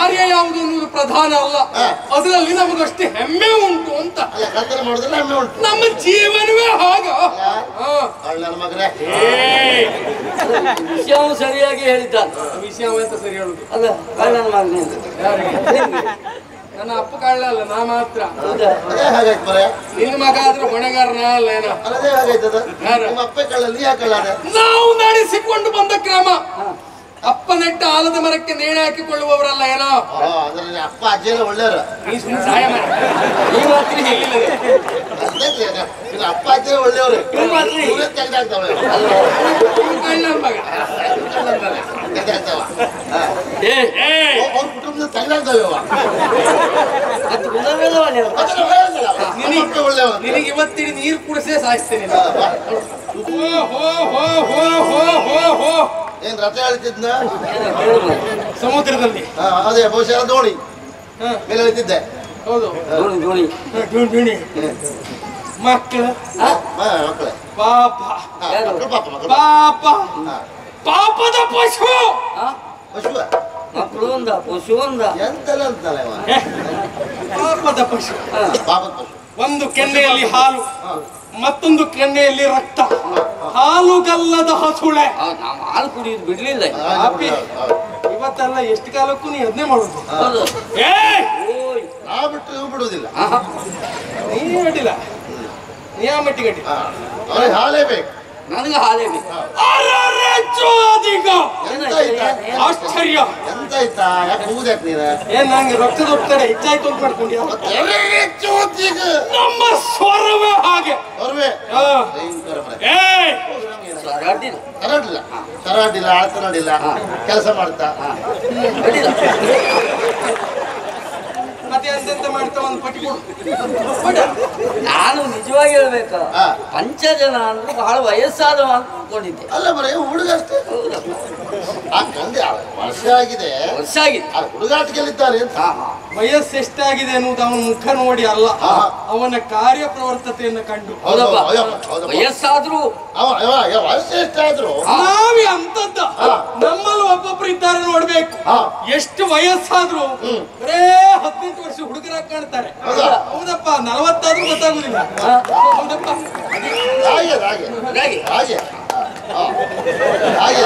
ಕಾರ್ಯ ಯಾವುದು ಅನ್ನುವುದು ಪ್ರಧಾನ ಅಲ್ಲ ಹಾ. ಅದರಲ್ಲಿ ನಮಗಷ್ಟು ಹೆಮ್ಮೆ ಉಂಟು ಅಂತ ಅಲ್ಲ ಕಳ್ತನ ಮಾಡುದಿಲ್ಲ ಹೆಮ್ಮೆ ಉಂಟು ನಮ್ಮ ಜೀವನವೇ ಹಾಗ ಹಾ. ಕಳ್ಳನ ಮಗನೇ ವಿಷಯವು ಸರಿಯಾಗಿ ಹೇಳಿದ್ದಾನೆ ವಿಷಯ ಎಂತ ಸರಿ ಹೇಳುದು ಅಲ್ಲ ಕಳ್ಳನ ಮಗನೇ ಅಂತ. ಯಾರಿಗೆ? ನನ್ನ ಅಪ್ಪ ಕಳ್ಳ ಅಲ್ಲ ನಾ ಮಾತ್ರ ಹೌದಾ ಅದೇ ಹಾಗಾಯ್ತು ಮರ ನಿನ್ನ ಮಗ ಆದ್ರೆ ಹೊಣೆಗಾರನ ಅಲ್ಲ ಏನ ಅದೇ ಹಾಗಾಯ್ತದ ಯಾರು? ನಿಮ್ಮ ಅಪ್ಪ ಕಳ್ಳ ನೀ ಯಾಕೆ ಕಳ್ಳ ಅದೇ ನಾವು ನಡೆಸಿಕೊಂಡು ಬಂದ ಕ್ರಮ ಅಪ್ಪ ನೆಟ್ಟ ಆಲದ ಮರಕ್ಕೆ ನೇಣೆ ಹಾಕಿಕೊಳ್ಳುವವರಲ್ಲ ಏನೋ ಅಂದ್ರೆ ನಿನ್ನ ಅಪ್ಪ ಅಜ್ಜಿ ಎಲ್ಲ ಒಳ್ಳೆಯವರು ನೀ ಸುಮ್ಮನೆ ಸಹಾಯ ಮಾಡಿ ಈ ಮಾತ್ರ ಹೇಳಿಲ್ಲ ಅದೇ ನಿನ್ನ ಅಪ್ಪ ಅಜ್ಜಿ ಎಲ್ಲ ಒಳ್ಳೆಯವರು ಈ ಮಾತ್ರ ಇವ್ರೇ ತೆಗ್ದಾಕ್ತವೆ ಇವ್ನು ಕಳ್ಳನ ಮಗ ತೆಗ್ದಾಕ್ತವ ಏ ಅವ್ರ ಕುಟುಂಬದ ತೆಗ್ದಾಕ್ತವೆ ಅವ ಅದು ಗುಣವೇದವನೇ ಅವ್ರು. ಅದನ್ನ ಹೇಳಂಗಿಲ್ಲ ಅವ. ನಮ್ಮ ಅಪ್ಪ ಒಳ್ಳೆಯವ ನಿನಗೆ ಇವತ್ತಿನ ನೀರು ಕುಡಿಸೇ ಸಾಯಿಸ್ತೇನೆ ನಾನು. ಹೋ ಹೋ ಹೋ ಹೋ ಹೋ ಹೋ ಹೋ ಏನ್ ರಥ ಹೇಳ್ತಿದ್ನ ಏನೋ ಕೇಳ್ಬೋದು. ಸಮುದ್ರದಲ್ಲಿ ಹಾ, ಅದೇ ಬಹುಶಃ ದೋಣಿ ಹಾ, ಮೇಲೆ ಹೇಳ್ತಿದ್ದೆ ಹೌದು ದೋಣಿ ದೋಣಿ ಹಾ, ಡುಣ್ ಡುಣಿ. ಮಕ್ಕಳು ಆ? ಹಾ ಮಕ್ಕಳೇ ಪಾಪ ಹಾ, ಯಾರು? ಮಕ್ಕಳು ಪಾಪ ಮಕ್ಕಳು ಪಾಪ ಹಾ. ಪಾಪದ ಪಶು ಆ? ಪಶುವ ಮಕ್ಕಳು ಒಂದ ಪಶು ಒಂದ ಎಂತೆಲ್ಲ ಅಂತಲ್ಲ ಇವ ಏ, ಪಾಪದ ಪಶು ಆ, ಪಾಪದ ಪಶು ಒಂದು ಕೆನ್ನೆಯಲ್ಲಿ ಹಾಲು ಹಾ. ಮತ್ತೊಂದು ಕೆನ್ನೆಯಲ್ಲಿ ರಕ್ತ ಹಾಲುಗಲ್ಲದ ಹಸುಳೆ ಆ, ನಾವು ಹಾಲು ಕುಡಿಯೋದು ಬಿಡ್ಲಿಲ್ಲ ಹಾ, ಪಾಪಿ. ಹೌದು. ಇವತ್ತೆಲ್ಲ ಎಷ್ಟು ಕಾಲಕ್ಕೂ ನೀ ಅದನ್ನೇ ಮಾಡುದು ಹೌದು ಏ ಓಯ್ ನಾ ಬಿಟ್ಟು ಇವ್ ಬಿಡುವುದಿಲ್ಲ ಆಹಾ. ನೀ ಅಡ್ಡಿಲ್ಲ ನೀ ಆ ಮಟ್ಟಿಗೆ ಅಡ್ಡಿ ಹಾ. ಅವನಿಗೆ ಹಾಲೇ ಬೇಕು ನನಗೆ ಹಾಲೇ ಬೇಕು ಅರರೆ ಚೋದಿಗ ಎಂತ ಆಯ್ತಾ ಆಶ್ಚರ್ಯ ಎಂತ ಆಯ್ತಾ ಯಾಕೆ ಹೋಗುದ್ಯಾಕೆ ನೀನು ಏನ್ ನಂಗೆ ರಕ್ತದ ಒತ್ತಡ ಹೆಚ್ಚಾಯ್ತು ಅಂತ ಮಾಡ್ಕೊಂಡ್ಯಾ ಚೋತಿಗ ನಮ್ಮ ಸ್ವರವೇ ಹಾಗೆ ಅವ್ರವೇ ಹಾ. ಭಯಂಕರ ಮರೆ. ಏ ಅಡ್ಡಿಲ್ಲ ತರಾಡಿಲ್ಲ ತರಾಡಿಲ್ಲ ಆಳ್ತ ನೋಡಿಲ್ಲ ಕೆಲಸ ಮಾಡ್ತಾ ಅಡ್ಡಿಲ್ಲ ಮತ್ತೆ ಎಂತೆಂತ ಮಾಡ್ತಾ ಒಂದು ಪಟ್ಟಿ ಕೊಡು ನಾನು ನಿಜವಾಗಿ ಹೇಳ್ಬೇಕಾ ಹಾ. ಪಂಚಜನ ಅಂದ್ರೆ ಬಹಳ ವಯಸ್ಸಾದವ ಅಂತ ಅನ್ಕೊಂಡಿದ್ದೆ ಅಲ್ಲ ಮರೆ ಹುಡುಗ ಅಷ್ಟೇ ಹೌದಪ್ಪ ಆ ಗಂದೆ ಆ ವರ್ಷ ಆಗಿದೆ ವರ್ಷ ಆಗಿದೆ ಆ ಹುಡುಗಾಟಿಗೆಲ್ಲಿದ್ದಾರೆ ಅಂತ ಹಾ ಹಾ ವಯಸ್ಸು ಎಷ್ಟಾಗಿದೆ ಅನ್ನುವುದು ಅವನ ಮುಖ ನೋಡಿ ಅಲ್ಲ ಹಾ. ಅವನ ಕಾರ್ಯಪ್ರವರ್ತತೆಯನ್ನು ಕಂಡು ಹೌದಪ್ಪ ಹೌದಪ್ಪ, ಹೌದಪ್ಪ. ವಯಸ್ಸಾದ್ರೂ ಅವ ಅವ ಅವ ವರ್ಷ ಎಷ್ಟಾದ್ರು ನಾವೇ ಅಂತದ್ದ ಹಾ. ನಮ್ಮಲ್ಲಿ ಒಬ್ಬೊಬ್ರು ಇದ್ದಾರೆ ನೋಡ್ಬೇಕು ಹಾ. ಎಷ್ಟು ವಯಸ್ಸಾದ್ರು ಹ್ಮ್. ಬರೇ ಹದಿನೆಂಟು ವರ್ಷ ಹುಡುಗರಾಗಿ ಕಾಣ್ತಾರೆ ಹೌದಾ? ಹೌದಪ್ಪ ನಲವತ್ತಾದ್ರೂ ಗೊತ್ತಾಗುದಿಲ್ಲ ಹಾ. ಹೌದಪ್ಪ ಹಾಗೆ ಹಾಗೆ ಹಾಗೆ ಹಾಗೆ ಹಾ. ಹಾಗೆ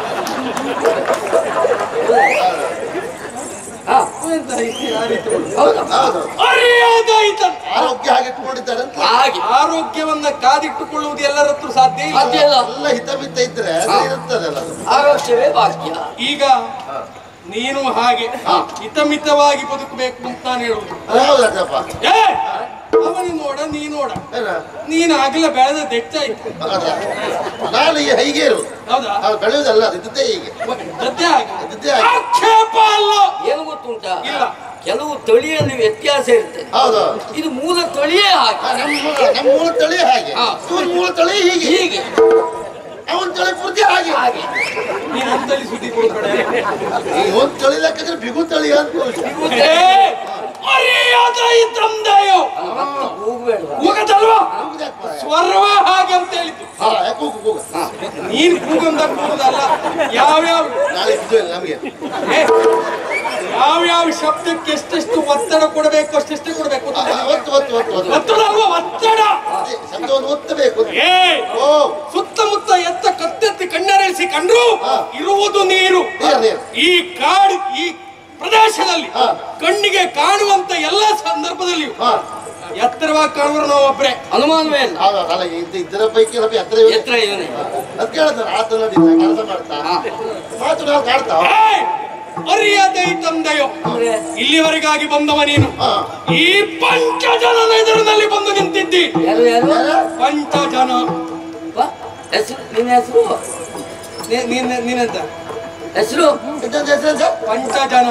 ಹಾ ಎಂತ ರೀತಿ ಆ ರೀತಿ ಉಂಟು. ಹೌದಾ ಹೌದು ಅರಿಯಾದಾಯ್ತ ಆರೋಗ್ಯ ಹಾಗೆ ಇಟ್ಕೊಂಡಿದ್ದಾರೆ ಅಂತ ಹಾಗೆ ಆರೋಗ್ಯವನ್ನ ಕಾದಿಟ್ಟುಕೊಳ್ಳುವುದು ಎಲ್ಲರ ಹತ್ರ ಸಾಧ್ಯ ಇಲ್ಲ ಸಾಧ್ಯ ಇಲ್ಲ ಎಲ್ಲ ಹಿತಮಿತ ಇದ್ರೆ ಅದು ಇರುತ್ತದಲ್ಲ ಅದು. ಆರೋಗ್ಯವೇ ಭಾಗ್ಯ ಈಗ ನೀನು ಹಾಗೆ ಹಿತಮಿತವಾಗಿ ಬದುಕಬೇಕು ಅಂತ ನಾನು ಹೇಳುವುದು ಅದು ಹೌದಪ್ಪ ಏ ಅವನು ನೋಡ ನೀ ನೋಡ ಏನ ನೀನು ಆಗಲೇ ಬೆಳೆದ ದೆಚ್ಚಾಯ್ತು ಹೌದಾ? ನಾನು ಈ ಹೈಗೆ ಇರುವುದು ಹೌದಾ ಅದು ಬೆಳೆಯುವುದಲ್ಲ ಅದು ಇದ್ದದ್ದೇ ಹೀಗೆ ಗದ್ದೆ ಹಾಗೆ ಇದ್ದದ್ದೇ ಹಾಗೆ ಆಕ್ಷೇಪ ಅಲ್ಲ ಏನು ಗೊತ್ತುಂಟ ಇಲ್ಲ. ಕೆಲವು ತಳಿಯಲ್ಲಿ ವ್ಯತ್ಯಾಸ ಇರ್ತದೆ ಹೌದು ಇದು ಮೂಲ ತಳಿಯೇ ಹಾಗೆ ಆ, ನಮ್ಮ ಮೂಲ- ನಮ್ಮ ಮೂಲ ತಳಿ ಹಾಗೆ ಹಾ. ಇವ್ರ ಮೂಲ ತಳಿ ಹೀಗೆ ಹೀಗೆ ಅವನ ತಳಿ ಪೂರ್ತಿ ಹಾಗೆ ಹಾಗೆ ನೀನು ಅಂತಲ್ಲಿ ಸುದ್ದಿ ಕೊಡ್ಬೇಡ ಇವನ್ ತಳಿ ಲೆಕ್ಕದ್ರೆ ಬಿಗು ತಳಿ ಅಂತ ಏ, ಅರಿಯಾದ ಈ ತಂದೆಯೋ ಹೋಗ್ಬೇಡ ಕೂಗದಲ್ವಾ ಸ್ವರವೇ ಹಾಗೆ ಅಂತ ಹೇಳಿತು ಹಾ ಯಾಕೆ ಕೂಗು ಕೂಗು ನೀನ್ ಕೂಗಂದ ಕೂಗುದಲ್ಲ ಯಾವ್ಯಾವ ನಾಳೆ ಇದು ಇಲ್ಲ ನಮಗೆ ಏ, ಯಾವ್ಯಾವ ಶಬ್ದಕ್ಕೆ ಎಷ್ಟೆಷ್ಟು ಒತ್ತಡ ಕೊಡಬೇಕು ಅಷ್ಟೆಷ್ಟೇ ಕೊಡಬೇಕು ಆ, ಒತ್ತು ಒತ್ತು ಒತ್ತು ಒತ್ತು ಒತ್ತಡ ಅಲ್ವಾ ಒತ್ತಡ ಅದೇ, ಶಬ್ದವನ್ನು ಒತ್ತಬೇಕು ಏ ಓ ಸುತ್ತಮುತ್ತ ಎತ್ತ ಕತ್ತೆತ್ತಿ ಕಣ್ಣರೆಸಿ ಕಂಡ್ರು ಹಾ. ಇರುವುದು ನೀರು ನೀರು ನೀರು ಈ ಕಾಡು ಈ ಪ್ರದೇಶದಲ್ಲಿ ಹಾ. ಕಣ್ಣಿಗೆ ಕಾಣುವಂತ ಎಲ್ಲ ಸಂದರ್ಭದಲ್ಲಿಯೂ ಹಾ ಎತ್ತರವಾಗಿ ಕಾಣುವರು ನಾವು ಒಬ್ರೆ ಅನುಮಾನವೇ ಇಲ್ಲ ಹೌದು ಅಲ್ಲ ಇದ್ದ ಇದ್ದರ ಪೈಕಿ ಸ್ವಲ್ಪ ಎತ್ತರ ಇವ್ನೆ. ಎತ್ತರ ಇವನೇ ಅದ್ ಕೇಳ್ತಾನೆ ಆತ ನೋಡಿಲ್ಲ ಕೆಲಸ ಮಾಡ್ತಾ ಹಾ. ಮಾತು ನಾವು ಕಾಡ್ತಾ ಏಯ್! ಅರಿಯದೆ ಈ ತಂದೆಯೋ ಅಂದ್ರೆ ಇಲ್ಲಿವರೆಗಾಗಿ ಬಂದವ ನೀನು ಹಾ ಈ ಪಂಚಜನನ ಎದುರಿನಲ್ಲಿ ಬಂದು ನಿಂತಿದ್ದಿ ಯಾರು ಯಾರು ಪಂಚಜನ ವಾ, ಹೆಸರು ನಿನ್ನ ಹೆಸರು ನೀ- ನೀನ್ ನೀನೆಂತ ಹೆಸರು ಇದ್ದದ್ದು ಹೆಸರು ಎಂತ? ಪಂಚಜನ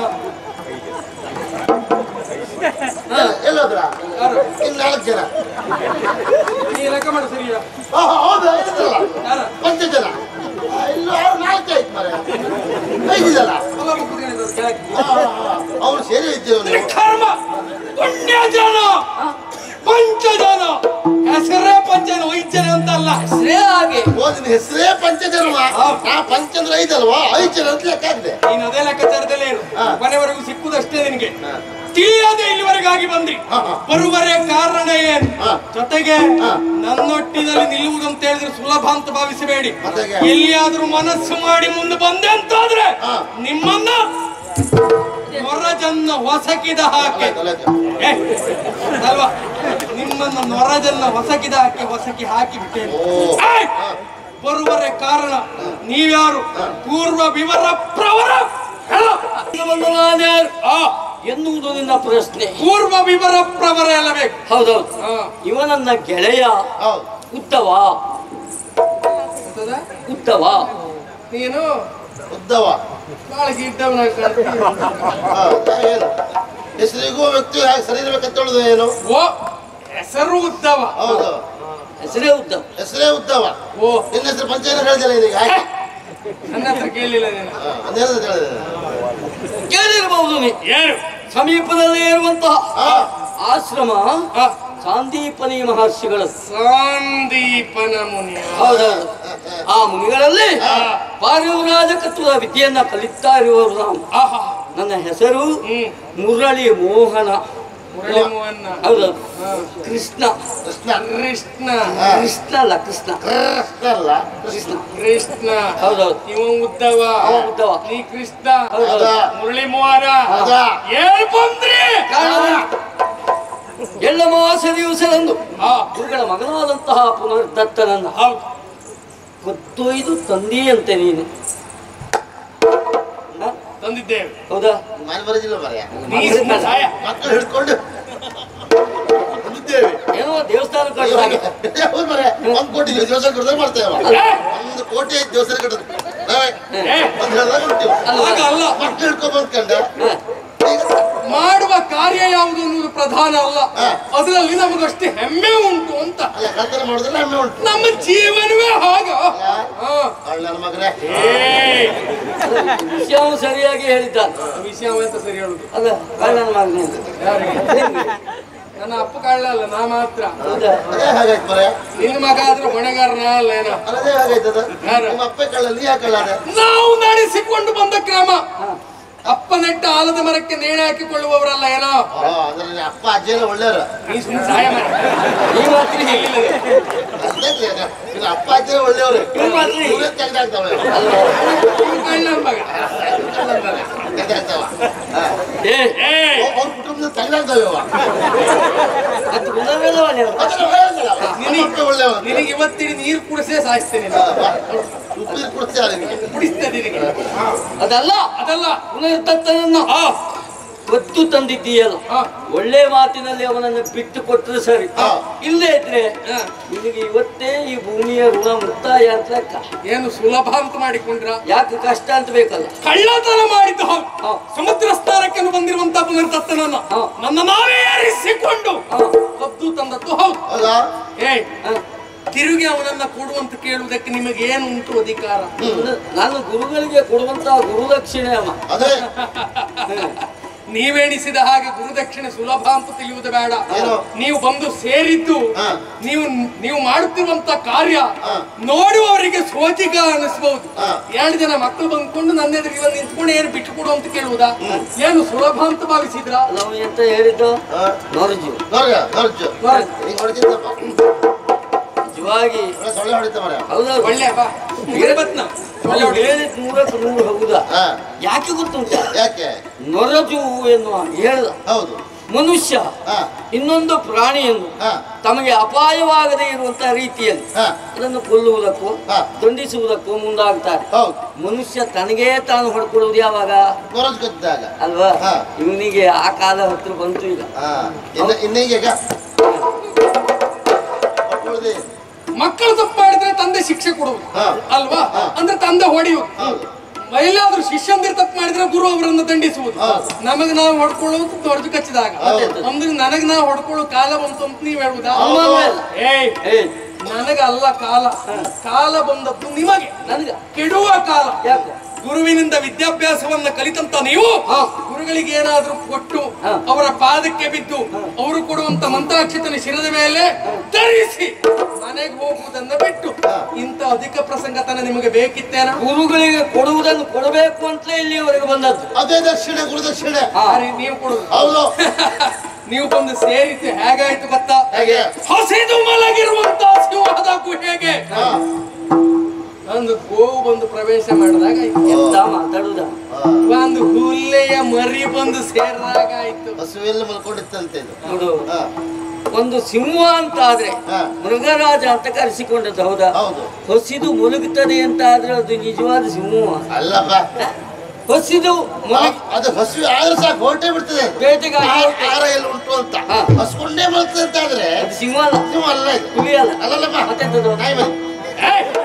ಎಲ್ಲೋದ್ರ ಯಾರು ಇನ್ನು ನಾಲ್ಕು ಜನ ನೀ ಲೆಕ್ಕ ಮಾಡು ಸರಿಯಾ ಆ, ಹೌದು ಐದಲ್ಲ ಯಾರ ಪಂಚ ಜನ ಆ, ಇನ್ನು ಆರು ನಾಲ್ಕು ಆಯ್ತು ಮರೆ ಐದಿದಲ್ಲ ಅಲ್ಲ ಕೂತ್ಕೊಂಡಿದ್ದಾರೆ ಕೆಳಗೆ. ಅವ್ರು ಸೇರಿ ಇದ್ದೇವೆ ನೀವು ಕರ್ಮ ಪುಣ್ಯ ಜನ ಪಂಚಜನ ಹೆಸರೇ ಪಂಚಜನ ವೈದ್ಯನ ಅಂತ ಅಲ್ಲ ಹೆಸರೇ ಹಾಗೆ ಓ ನಿನ್ ಹೆಸರೇ ಪಂಚಜನ್ಮ ನಾ ಪಂಚಂದ್ರ ಐದಲ್ವಾ ಐದು ಜನ ಅಂತ ಲೆಕ್ಕ ಆಗಿದೆ ನೀನು ಅದೇ ಲೆಕ್ಕಾಚಾರದಲ್ಲೇ ಇರು ಹಾ. ಕೊನೆವರೆಗೂ ಸಿಕ್ಕುದಷ್ಟೇ ನಿನಗೆ ಹಾ. ತಿಳಿಯದೆ ಇಲ್ಲಿವರೆಗಾಗಿ ಬಂದ್ರಿ ಹಾ, ಹಾ. ಬರುವರೆ ಕಾರಣ ಏನು ಹಾ. ಜೊತೆಗೆ ಹಾ. ನನ್ನೊಟ್ಟಿನಲ್ಲಿ ನಿಲ್ಲುವುದಂತ ಹೇಳಿದ್ರೆ ಸುಲಭ ಅಂತ ಭಾವಿಸಬೇಡಿ ಮತ್ತೆಗೆ? ಎಲ್ಲಿಯಾದ್ರೂ ಮನಸ್ಸು ಮಾಡಿ ಮುಂದೆ ಬಂದೆ ಅಂತಾದ್ರೆ ಹಾ. ನಿಮ್ಮನ್ನ ನೊರಜನ್ನ ಹೊಸಕಿದ ಹಾಕಿ ಏ, ಅಲ್ವಾ ನಿಮ್ಮನ್ನ ನೊರಜನ್ನ ಹೊಸಕಿದ ಹಾಕಿ ಹೊಸಕಿ ಹಾಕಿ ಬಿಟ್ಟೇನೆ ಓ. ಏಯ್! ಬರುವರೆ ಕಾರಣ ನೀವ್ಯಾರು ಪೂರ್ವ ವಿವರ ಪ್ರವರ ಹೇಳು. ಇವನು ನಾನ್ಯಾರು ಆ, ಎನ್ನುವುದು ನಿನ್ನ ಪ್ರಶ್ನೆ ಪೂರ್ವ ವಿವರ ಪ್ರವರ ಎಲ್ಲ ಬೇಕು ಹೌದೌದು ಆ, ಇವನನ್ನ ಗೆಳೆಯ ಹೌದು ಉತ್ತವ ಗೊತ್ತದಾ? ಉತ್ತವ ನೀನು ಉದ್ದವ ಬಹಳ ಗಿಡ್ಡವನಾಗಿ ಕಾಣ್ತೀಯ. ಹಾ, ಏನು ಹೆಸರಿಗೂ ವ್ಯಕ್ತಿ ಹೇಗೆ ಸರಿ ಇರ್ಬೇಕಂತ ಹೇಳುದು ಏನು ಓ ಹೆಸರು ಉದ್ದವ ಹೌದು ಹೆಸರೇ ಉತ್ತವ ಹೆಸರೇ ಉದ್ದವ ಓ ನಿನ್ನ ಹೆಸರು ಪಂಚಾಯತ್ ಹೇಳಿದಿಲ್ಲ ಇದೀಗ ಹಾಗೆ ನನ್ನ ಹತ್ರ ಕೇಳಲಿಲ್ಲ ನೀನು ಅದೇನು ಹೇಳಿದೆ ಕೇಳಿರಬಹುದು ನೀ ಏನು ಸಮೀಪದಲ್ಲೇ ಇರುವಂತಹ ಹಾ ಆಶ್ರಮ ಆ, ಸಾಂದೀಪನಿ ಮಹರ್ಷಿಗಳ ಸಂದೀಪನ ಮುನಿ ಹೌದೌದು ಆ ಮುನಿಗಳಲ್ಲಿ ಪಾರಿವರಾಜಕತ್ವದ ವಿದ್ಯೆಯನ್ನ ಕಲಿತಾ ಇರುವವರು ನಾವು ಆಹಾ ನನ್ನ ಹೆಸರು ಹ್ಮ್ ಮುರಳಿ ಮೋಹನ ಮುರಳಿ ಮೋಹನ್ನ ಹೌದು ಹಾ. ಕೃಷ್ಣ ಕೃಷ್ಣ ಕೃಷ್ಣ ಹಾ. ಕೃಷ್ಣ ಅಲ್ಲ ಕೃಷ್ಣ ಕೃಷ್ಣ ಅಲ್ಲ ಕೃಷ್ಣ ಕೃಷ್ಣ ಹೌದೌದು ಇವ ಉದ್ದವ ಅವ ಉದ್ದವ. ನೀ ಕೃಷ್ಣ ಹೌದಾ ಮುರಳಿ ಮೋಹನ ಹೌದಾ ಏನ್ ಬಂದ್ರಿ ಕಾರಣ ಎಳ್ಳ ಮಾಸ ದಿವಸದಂದು ಹಾ ಇವುಗಳ ಮಗನಾದಂತಹ ಪುನರ್ದತ್ತನನ್ನ ಹೌದು ಗೊತ್ತೊಯ್ದು ತಂದೆಯಂತೆ ನೀನು ಹ? ತಂದಿದ್ದೇವೆ ಹೌದಾ ಮನೆ ಬರೋದಿಲ್ಲ ಮರ್ಯ ನೀ ಸುಮ್ನೆ ಸಾಯ ಮಕ್ಕಳು ಹಿಡ್ಕೊಂಡು ಬಂದಿದ್ದೇವೆ ಏನೋ ದೇವಸ್ಥಾನ ಕಟ್ಟಿದ ಹಾಗೆ ಹೌದು ಮರ್ಯ ಒಂದ್ ಕೋಟಿ ದೇವಸ್ಥಾನ ಕಟ್ಟಿದ್ರೆ ಮಾಡ್ತೇವೆ ಏ, ಒಂದು ಕೋಟಿ ಐದು ದೇವಸ್ಥಾನ ಕಟ್ಟೋದು ಏ, ಒಂದ್ ಹೇಳ್ದಾಗ ಹೊಂಟೀವಿ ಹಾಗ ಅಲ್ಲ ಮಕ್ಕಳು ಹಿಡ್ಕೊಂಡ್ ಬಂದ್ಕಂಡ ಹ. ಈಗ ಮಾಡುವ ಕಾರ್ಯ ಯಾವುದು ಅನ್ನೋದು ಪ್ರಧಾನ ಅಲ್ಲ ಹಾ. ಅದರಲ್ಲಿ ನಮಗಷ್ಟು ಹೆಮ್ಮೆ ಉಂಟು ಅಂತ ಅಲ್ಲ ಕಳ್ತನ ಮಾಡಿದ್ರೆ ಹೆಮ್ಮೆ ಉಂಟು ನಮ್ಮ ಜೀವನವೇ ಹಾಗ ಹಾ. ನನ್ನ ಮಗನೇ ಏ, ವಿಷಯವನ್ನು ಸರಿಯಾಗಿ ಹೇಳಿದ್ದಾನೆ ವಿಷಯ ಅಂತ ಸರಿ ಹೇಳುದು ಅದ ಕಳ್ಳನ ಮಗನೇ ಯಾರಿಗೆ? ನನ್ನ ಅಪ್ಪ ಕಳ್ಳ ಅಲ್ಲ ನಾ ಮಾತ್ರ ಹೌದಾ ಅದೇ ಹಾಗಾಯ್ತು ಮರ್ಯ ನಿನ್ನ ಮಗ ಆದ್ರೆ ಹೊಣೆಗಾರ ನಾ ಅಲ್ಲ ಏನೋ ಅದೇ ಹಾಗಾಯ್ತದ ಯಾರು? ನಿಮ್ಮ ಅಪ್ಪ ಕಳ್ಳ ನೀ ಯಾಕೆ ಕಳ್ಳ ಅದೇ ನಾವು ನಡೆಸಿಕೊಂಡು ಬಂದ ಕ್ರಮ ಅಪ್ಪ ನೆಟ್ಟ ಆಲದ ಮರಕ್ಕೆ ನೇಣೆ ಹಾಕಿಕೊಳ್ಳುವವರಲ್ಲ ಏನೋ ಆ, ಅಂದ್ರೆ ನಿನ್ನ ಅಪ್ಪ ಅಜ್ಜಿ ಎಲ್ಲ ಒಳ್ಳೆಯವರು ನೀ ಸುಮ್ಮನೆ ಸಹಾಯ ಮಾಡಿ ಈ ಮಾತ್ರ ಹೇಳಿಲ್ಲ ಅದೇ ನಿನ್ನ ಅಪ್ಪ ಅಜ್ಜಿ ಒಳ್ಳೆಯವರು ಇವ್ರು ಮಾತ್ರ ಹೀಗೆ. ಇವರೇ ತೆಗ್ದಾಕ್ತಾವೆ ಇವ್ನು ಕಳ್ಳನ ಮಗ ತೆಗ್ದಾಕ್ತಾವ ಏ ಏ ಅವ್ರ ಕುಟುಂಬದ ತೆಗ್ದಾಕ್ತಾವೆ ಅವ ಮತ್ತೆ ಗುಣವೇದವಲ್ಲ ಇವ್ರು. ಅದನ್ನ ಹೇಳಲ್ಲ ಅವ. ನಮ್ಮ ಅಪ್ಪ ಒಳ್ಳೆಯವ ನಿನಗೆ ಇವತ್ತಿನ ನೀರು ಕುಡಿಸೇ ಸಾಯಿಸ್ತೇನೆ ಉಪ್ಪಿನ ಕುಡಿಸ್ತೀಯ ನಿನಗೆ ಕುಡಿಸ್ತೇನೆ ನಿನಗೆ ಅದಲ್ಲ ಅದಲ್ಲ ಪುನರ್ತನನ್ನ ಆ, ಒತ್ತು ತಂದಿದ್ದೀಯಲ್ಲ ಆ, ಒಳ್ಳೆ ಮಾತಿನಲ್ಲಿ ಅವನನ್ನು ಬಿಟ್ಟು ಕೊಟ್ಟರೆ ಸರಿ ಹಾ. ಇಲ್ಲೇ ಇದ್ರೆ ಆ. ನಿನಗೆ ಇವತ್ತೇ ಈ ಭೂಮಿಯ ಋಣ ಮುಕ್ತಾಯ ಅಂತ ಲೆಕ್ಕ ಏನು ಸುಲಭ ಅಂತ ಮಾಡಿಕೊಂಡ್ರ ಯಾಕೆ ಕಷ್ಟ ಅಂತ ಬೇಕಲ್ಲ ಕಳ್ಳತನ ಮಾಡಿದ್ದು ಹೌದು ಹಾ. ಸಮುದ್ರ ಸ್ಥಾನಕ್ಕೆ ಬಂದಿರುವಂತ ಪುನರ್ತನನ್ನ ಹಾ. ನನ್ನ ನಾವೇ ಏರಿಸಿಕೊಂಡು ಹಾ. ಕದ್ದು ತಂದದ್ದು ಹೌದು ಹೌದಾ ಏಯ್ ಹ. ತಿರುಗಿ ಅವನನ್ನ ಕೊಡುವಂತ ಕೇಳುವುದಕ್ಕೆ ನಿಮಗೆ ಏನು ಉಂಟು ಅಧಿಕಾರ ನಾನು ಗುರುಗಳಿಗೆ ಕೊಡುವಂತಹ ಗುರುದಕ್ಷಿಣೆ ಅವ ಅದೇ ನೀವೆಣಿಸಿದ ಹಾಗೆ ಗುರುದಕ್ಷಿಣೆ ಸುಲಭ ಅಂತ ತಿಳಿಯುವುದು ಬೇಡ ಏನು? ನೀವು ಬಂದು ಸೇರಿದ್ದು ಹಾ. ನೀವು ನೀವು ಮಾಡುತ್ತಿರುವಂತ ಕಾರ್ಯ ಹಾ. ನೋಡುವವರಿಗೆ ಸೋಜಿಗ ಅನಿಸಬಹುದು ಹಾ. ಎರಡು ಜನ ಮಕ್ಕಳು ಬಂದ್ಕೊಂಡು ನನ್ನ ಎದುರಿಗೆ ಬಂದು ನಿಂತ್ಕೊಂಡು ಏನು ಬಿಟ್ಟು ಕೊಡು ಅಂತ ಕೇಳುವುದಾ ಏನು ಸುಲಭ ಅಂತ ಭಾವಿಸಿದ್ರ ನಾವು ಎಂತ ಹೇಳಿದ್ದು ಹಾ. ನೋರ್ಜು ನೋಡ್ಗ ನೋಡ್ಜು ನೀನ್ ಹೊಡಿತಿದ್ದಪ್ಪ ನಿಜವಾಗಿ ಒಳ್ಳೆ ಸೊಳ್ಳೆ ಹೊಡಿತ ಮರ ಹೌದಾ ಒಳ್ಳೆ ಬಾ ಈಗ ಬತ್ನ ಒಳ್ಳೆ ಹೊಡಿ. ಹೇಳಿದ್ ನೂರಕ್ಕೆ ನೂರು ಹೌದಾ ಹಾ ಯಾಕೆ ಗೊತ್ತುಂಟ ಯಾಕೆ ನೊರಜು ಎನ್ನುವ ಹೇಳ್ದ ಹೌದು ಮನುಷ್ಯ ಹಾ ಇನ್ನೊಂದು ಪ್ರಾಣಿಯನ್ನು ಹಾ ತಮಗೆ ಅಪಾಯವಾಗದೇ ಇರುವಂತಹ ರೀತಿಯಲ್ಲಿ ಹಾ ಅದನ್ನು ಕೊಲ್ಲುವುದಕ್ಕೂ ಹಾ. ದಂಡಿಸುವುದಕ್ಕೂ ಮುಂದಾಗ್ತಾರೆ ಹೌದು ಮನುಷ್ಯ ತನಗೇ ತಾನು ಹೊಡ್ಕೊಳ್ಳುವುದು ಯಾವಾಗ ಗೊರಜ್ ಗೊತ್ತಾಗ ಅಲ್ವಾ ಹಾ. ಇವನಿಗೆ ಆ ಕಾಲ ಹತ್ರ ಬಂತು ಈಗ ಹಾ ಇನ್ನ ಇನ್ನೀಗ ಈಗ ಹೊಡ್ಕೊಳ್ದೆ. ಮಕ್ಕಳು ತಪ್ಪು ಮಾಡಿದ್ರೆ ತಂದೆ ಶಿಕ್ಷೆ ಕೊಡುವುದು ಹಾ. ಅಲ್ವಾ ಹಾ. ಅಂದ್ರೆ ತಂದೆ ಹೊಡೆಯುವುದು ಹೌದು ಎಲ್ಲಾದ್ರೂ ಶಿಷ್ಯಂದಿರು ತಪ್ಪು ಮಾಡಿದ್ರೆ ಗುರು ಅವರನ್ನು ದಂಡಿಸುವುದು ಹೌದು. ನಮಗ್ ನಾವು ಹೊಡ್ಕೊಳ್ಳೋದು ದೊಡ್ಡ ಕಚ್ಚಿದಾಗ ಹೌದು. ಒಂದು ನನಗ್ ನಾವು ಹೊಡ್ಕೊಳ್ಳೋ ಕಾಲ ಬಂತು ಅಂತ ನೀವ್ ಹೇಳುದಾ ಹೌದು. ಏಯ್ ಏ ನನಗಲ್ಲ ಕಾಲ ಕಾಲ ಬಂದದ್ದು ನಿಮಗೆ ನನಗ ಕೆಡುವ ಕಾಲ ಯಾಕೆ ಗುರುವಿನಿಂದ ವಿದ್ಯಾಭ್ಯಾಸವನ್ನ ಕಲಿತಂತ ನೀವು ಹಾ. ಗುರು ಗುರುಗಳಿಗೆ ಏನಾದ್ರೂ ಕೊಟ್ಟು ಹಾ. ಅವರ ಪಾದಕ್ಕೆ ಬಿದ್ದು ಅವರು ಕೊಡುವಂತ ಮಂತ್ರಾಕ್ಷತನ ಶಿರದ ಮೇಲೆ ಧರಿಸಿ ಮನೆಗೆ ಹೋಗುವುದನ್ನ ಬಿಟ್ಟು ಇಂಥ ಅಧಿಕ ಪ್ರಸಂಗತನ ನಿಮಗೆ ಬೇಕಿತ್ತೇನ ಗುರುಗಳಿಗೆ ಕೊಡುವುದನ್ನು ಕೊಡಬೇಕು ಅಂತಲೇ ಇಲ್ಲಿವರೆಗೆ ಬಂದದ್ದು ಅದೇ ದಕ್ಷಿಣೆ ಗುರುದಕ್ಷಿಣೆ ಹಾ. ಅರೆ, ನೀವು ಕೊಡುದು ಹೌದು ನೀವು ಬಂದು ಸೇರಿದ್ದು ಹೇಗಾಯ್ತು ಗೊತ್ತಾ ಹೇಗೆ ಹಸಿದು ಮಲಗಿರುವಂತ ಸಿಂಹದ ಗುಹೆಗೆ ಹಾ. ಒಂದು ಗೋವು ಬಂದು ಪ್ರವೇಶ ಮಾಡಿದಾಗ ಆಯ್ತು. ಎಂತ ಮಾತಾಡುದ ಹಾ. ಒಂದು ಹುಲ್ಲೆಯ ಮರಿ ಬಂದು ಸೇರಿದಾಗ ಆಯ್ತು ಹಸುವೆಲ್ಲ ಮಲ್ಕೊಂಡಿತ್ತಂತೆ ಇದು ನೋಡು ಹಾ. ಒಂದು ಸಿಂಹ ಅಂತ ಆದ್ರೆ ಹಾ. ಮೃಗರಾಜ ಅಂತ ಕರೆಸಿಕೊಂಡದ್ದು ಹೌದಾ ಹೌದು ಹೊಸಿದು ಮುಳುಗುತ್ತದೆ ಅಂತ ಆದ್ರೆ ಅದು ನಿಜವಾದ ಸಿಂಹ ಅಲ್ಲಪ್ಪ ಹೊಸಿದು ಮುಳುಗಿ ಆ- ಅದು ಹಸು ಆದ್ರೆ ಸಾಕು ಹೊರಟೇ ಬಿಡ್ತದೆ ಅದು. ಬೇಟೆಗಾಗಿ ಆ- ಹೊರಟೆ. ಆಹಾರ ಎಲ್ಲ ಉಂಟು ಅಂತ ಹಾ. ಹಸ್ಕೊಂಡೇ ಮಲ್ತದೆ ಅಂತ ಆದ್ರೆ ಅದು ಸಿಂಹ ಅಲ್ಲ ನೀವು ಅಲ್ಲ ಇದು ಹುಲಿ ಅಲ್ಲ ಅಲ್ಲಲ್ಲಮ್ಮ ಮತ್ತೆಂತದು? ನಾಯಿ ಮರಿ ಏ,